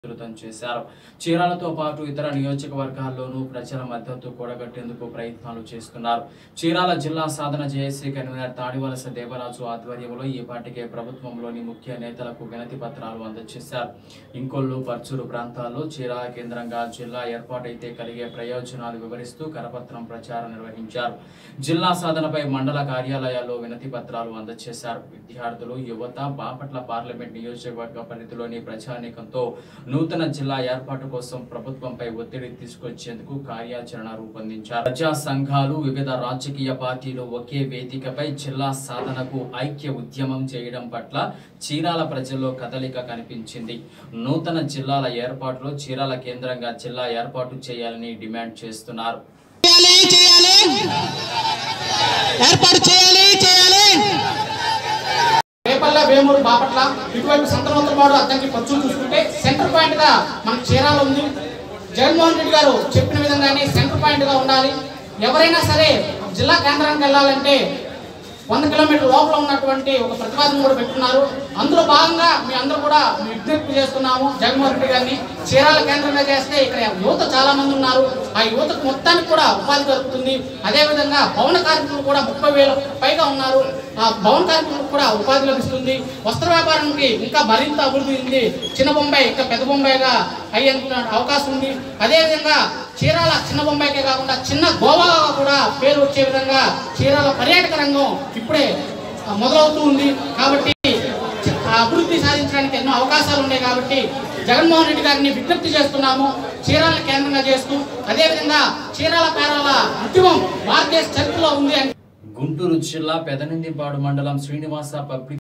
విస్తృతం చేశారు చీరాలతో పాటు ఇతర నియోజకవర్గాల్లోనూ ప్రజల మద్దతు కూడగట్టేందుకు ప్రయత్నాలు చేస్తున్నారు చీరాల జిల్లా సాధన జేఏసీ కన్వీనర్ తాడివలస దేవరాజు ఆధ్వర్యంలో ఈ పాటికే ప్రభుత్వంలోని ముఖ్య నేతలకు వినతి పత్రాలు అందజేశారు ఇంకొల్లు పర్చూరు ప్రాంతాల్లో చీరాల కేంద్రంగా జిల్లా ఏర్పాటైతే కలిగే ప్రయోజనాలు వివరిస్తూ కరపత్రం ప్రచారం నిర్వహించారు జిల్లా సాధనపై మండల కార్యాలయాల్లో వినతి పత్రాలు అందజేశారు విద్యార్థులు యువత బాపట్ల పార్లమెంట్ నియోజకవర్గ పరిధిలోని ప్రజానీకంతో నూతన జిల్లా ఏర్పాటు కోసం ప్రభుత్వంపై ఒత్తిడి తీసుకొచ్చేందుకు కార్యాచరణ రూపొందించారు ప్రజా సంఘాలు వివిధ రాజకీయ పార్టీలు ఒకే వేదికపై జిల్లా సాధనకు ఐక్య ఉద్యమం చేయడం పట్ల చీరాల ప్రజల్లో కదలిక కనిపించింది నూతన జిల్లాల ఏర్పాటులో చీరాల కేంద్రంగా జిల్లా ఏర్పాటు చేయాలని డిమాండ్ చేస్తున్నారు చేయాలి చేయాలి ఏర్పాటు చేయాలి చేయాలి రేపల్ల వేమూరు బాపట్ల ఇటువైపు సంతనోత్తరపాడు అద్దంకి పచ్చు చూసుకుంటే సెంటర్ పాయింట్ గా మనకు చీరాల ఉంది జగన్మోహన్ రెడ్డి గారు చెప్పిన విధంగానే సెంటర్ పాయింట్ గా ఉండాలి ఎవరైనా సరే జిల్లా కేంద్రానికి వెళ్ళాలంటే వంద కిలోమీటర్ లోపల ఉన్నటువంటి ఒక ప్రతిపాదన కూడా పెట్టుకున్నారు అందులో భాగంగా మీ అందరూ కూడా మీ విజ్ఞప్తి చేస్తున్నాము జగన్మోహన్ రెడ్డి గారిని చీరాల కేంద్రంగా చేస్తే ఇక్కడ యువత చాలా మంది ఉన్నారు ఆ యువతకు మొత్తానికి కూడా ఉపాధి దొరుకుతుంది అదేవిధంగా భవన కార్మికులు కూడా ముప్పై వేల పైగా ఉన్నారు ఆ భవన కార్మికులకు కూడా ఉపాధి లభిస్తుంది వస్త్ర వ్యాపారానికి ఇంకా మరింత అభివృద్ధి ఉంది చిన్న బొంబాయి ఇంకా పెద్ద బొంబాయిగా అయ్యేందుకు అవకాశం ఉంది అదేవిధంగా చీరాల చిన్న బొంబాయికే కాకుండా చిన్న గోవాగా కూడా పేరు వచ్చే విధంగా చీరాల పర్యాటక రంగం ఇప్పుడే ఆ, మొదలవుతూ ఉంది కాబట్టి చి- ఆ అభివృద్ధి సాధించడానికి ఎన్నో అవకాశాలు ఉన్నాయి కాబట్టి జగన్మోహన్ రెడ్డి గారిని విజ్ఞప్తి చేస్తున్నాము చీరాల కేంద్రంగా చేస్తూ అదేవిధంగా చీరాల పేరాల ఉద్యమం భారతదేశ చరిత్రలో ఉంది అని గుంటూరు జిల్లా పెదనందిపాడు మండలం శ్రీనివాస పబ్లిక్